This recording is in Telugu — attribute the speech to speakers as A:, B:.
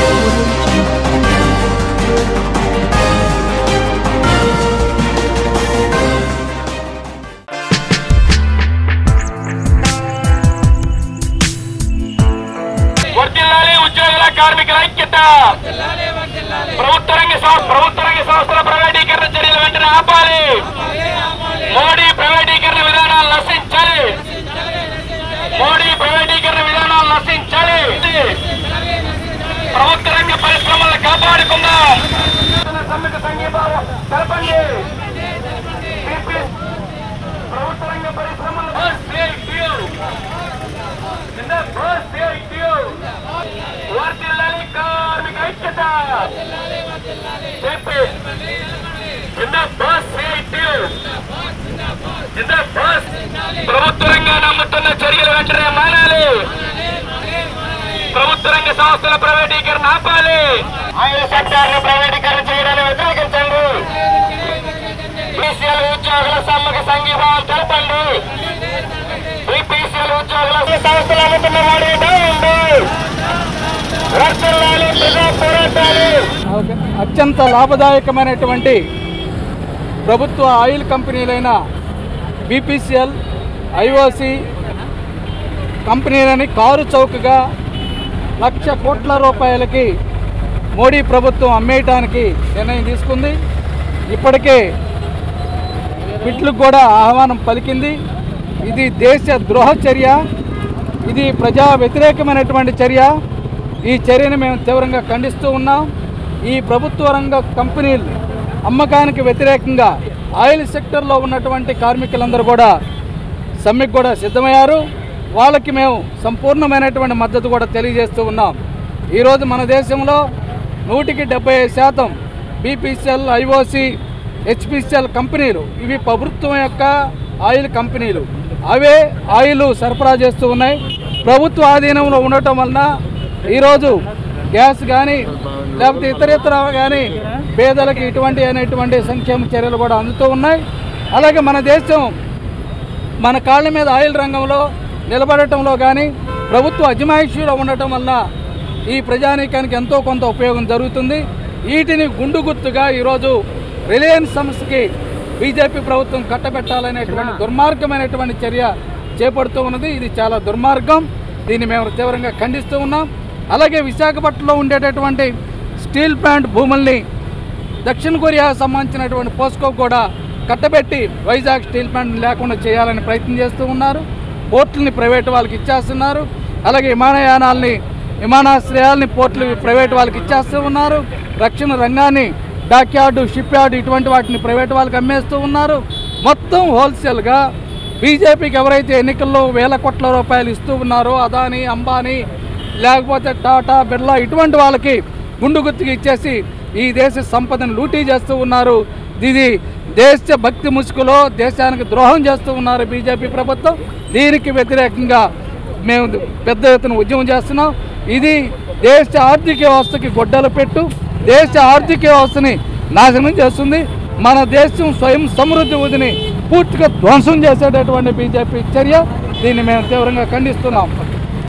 A: వర్దిల్లాలి ఉద్యోగుల కార్మికుల ఐక్యత ప్రభుత్వ రంగ సంస్థ ప్రభుత్వ రంగ సంస్థల ప్రైవేటీకరణ చర్యలు వెంటనే ఆపాలి మోడీ ప్రైవేటీకరణ విధానాలు నశించాలి మోడీ ప్రైవేటీకరణ విధానాలు నశించాలి ప్రభుత్వ రంగ పరిశ్రమలను కాపాడుకుందాం సమ్మిత సంఘీభావం తెలపండి ప్రభుత్వ రంగ పరిశ్రమలు జిందాబాద్ సిఐటియు వర్ధిల్లాలి కార్మిక ఐక్యత చెప్పి జిందాబాద్ సిఐటియు జిందాబాద్ ప్రభుత్వ రంగాన్ని అమ్ముతున్న చర్యలు వెంటనే మానాలి ప్రభుత్వ రంగ సంస్థల ప్రైవేటీకరణ ఆపాలి ఆయిల్ సెక్టార్ ను ప్రైవేటీకరణ చేయడాన్ని వ్యతిరేకించండి బీసీఎల్ ఉద్యోగుల సమ్మక సంఘీభావం తెలపండి బీపీసీఎల్ ఉద్యోగుల సంస్థలు అమ్ముతున్న వాడు ఉండు వర్తిల్లాలి ప్రజా పోరాటాలు
B: అత్యంత లాభదాయకమైనటువంటి ప్రభుత్వ ఆయిల్ కంపెనీలైన బీపీసీఎల్ ఐఓసి కంపెనీలని కారు చౌకగా లక్ష కోట్ల రూపాయలకి మోడీ ప్రభుత్వం అమ్మేయటానికి నిర్ణయం తీసుకుంది ఇప్పటికే బిడ్లకు కూడా ఆహ్వానం పలికింది ఇది దేశ ద్రోహ చర్య ఇది ప్రజా వ్యతిరేకమైనటువంటి చర్య ఈ చర్యను మేము తీవ్రంగా ఖండిస్తూ ఉన్నాం ఈ ప్రభుత్వ రంగ కంపెనీలు అమ్మకానికి వ్యతిరేకంగా ఆయిల్ సెక్టర్లో ఉన్నటువంటి కార్మికులందరూ కూడా సమ్మెకు కూడా సిద్ధమయ్యారు వాళ్ళకి మేము సంపూర్ణమైనటువంటి మద్దతు కూడా తెలియజేస్తూ ఉన్నాం ఈరోజు మన దేశంలో నూటికి డెబ్బై శాతం బీపీసీఎల్ ఐఓసి హెచ్పిసిఎల్ కంపెనీలు ఇవి ప్రభుత్వం యొక్క ఆయిల్ కంపెనీలు అవే ఆయిల్ సరఫరా చేస్తూ ఉన్నాయి ప్రభుత్వ ఆధీనంలో ఉండటం వలన ఈరోజు గ్యాస్ కానీ లేకపోతే ఇతర ఇతర కానీ పేదలకు ఇటువంటి అనేటువంటి సంక్షేమ చర్యలు కూడా అందుతూ ఉన్నాయి అలాగే మన దేశం మన కాళ్ళ మీద ఆయిల్ రంగంలో నిలబడటంలో కానీ ప్రభుత్వ అజమాయిషీలో ఉండటం వలన ఈ ప్రజానీకానికి ఎంతో కొంత ఉపయోగం జరుగుతుంది వీటిని గుండు గుర్తుగా ఈరోజు రిలయన్స్ సంస్థకి బీజేపీ ప్రభుత్వం కట్టబెట్టాలనేటువంటి దుర్మార్గమైనటువంటి చర్య చేపడుతూ ఉన్నది ఇది చాలా దుర్మార్గం దీన్ని మేము తీవ్రంగా ఖండిస్తూ ఉన్నాం అలాగే విశాఖపట్నంలో ఉండేటటువంటి స్టీల్ ప్లాంట్ భూముల్ని దక్షిణ కొరియా సంబంధించినటువంటి పోస్కో కూడా కట్టబెట్టి వైజాగ్ స్టీల్ ప్లాంట్ లేకుండా చేయాలని ప్రయత్నం చేస్తూ ఉన్నారు పోర్టుల్ని ప్రైవేట్ వాళ్ళకి ఇచ్చేస్తున్నారు అలాగే విమానయానాల్ని విమానాశ్రయాల్ని పోర్టులు ప్రైవేట్ వాళ్ళకి ఇచ్చేస్తూ ఉన్నారు రక్షణ రంగాన్ని డాక్యార్డు షిప్ యార్డు ఇటువంటి వాటిని ప్రైవేట్ వాళ్ళకి అమ్మేస్తూ ఉన్నారు మొత్తం హోల్సేల్గా బీజేపీకి ఎవరైతే ఎన్నికల్లో వేల కోట్ల రూపాయలు ఇస్తూ ఉన్నారో అదాని అంబానీ లేకపోతే టాటా బిర్లా ఇటువంటి వాళ్ళకి గుండు గుర్తుకి ఇచ్చేసి ఈ దేశ సంపదను లూటీ చేస్తూ ఉన్నారు ఇది దేశ భక్తి ముసుగులో దేశానికి ద్రోహం చేస్తూ ఉన్నారు బీజేపీ ప్రభుత్వం దీనికి వ్యతిరేకంగా మేము పెద్ద ఎత్తున ఉద్యమం చేస్తున్నాం ఇది దేశ ఆర్థిక వ్యవస్థకి గొడ్డలు పెట్టు దేశ ఆర్థిక వ్యవస్థని నాశనం చేస్తుంది మన దేశం స్వయం సమృద్ధి ఉదిని పూర్తిగా ధ్వంసం చేసేటటువంటి బీజేపీ చర్య దీన్ని మేము తీవ్రంగా ఖండిస్తున్నాం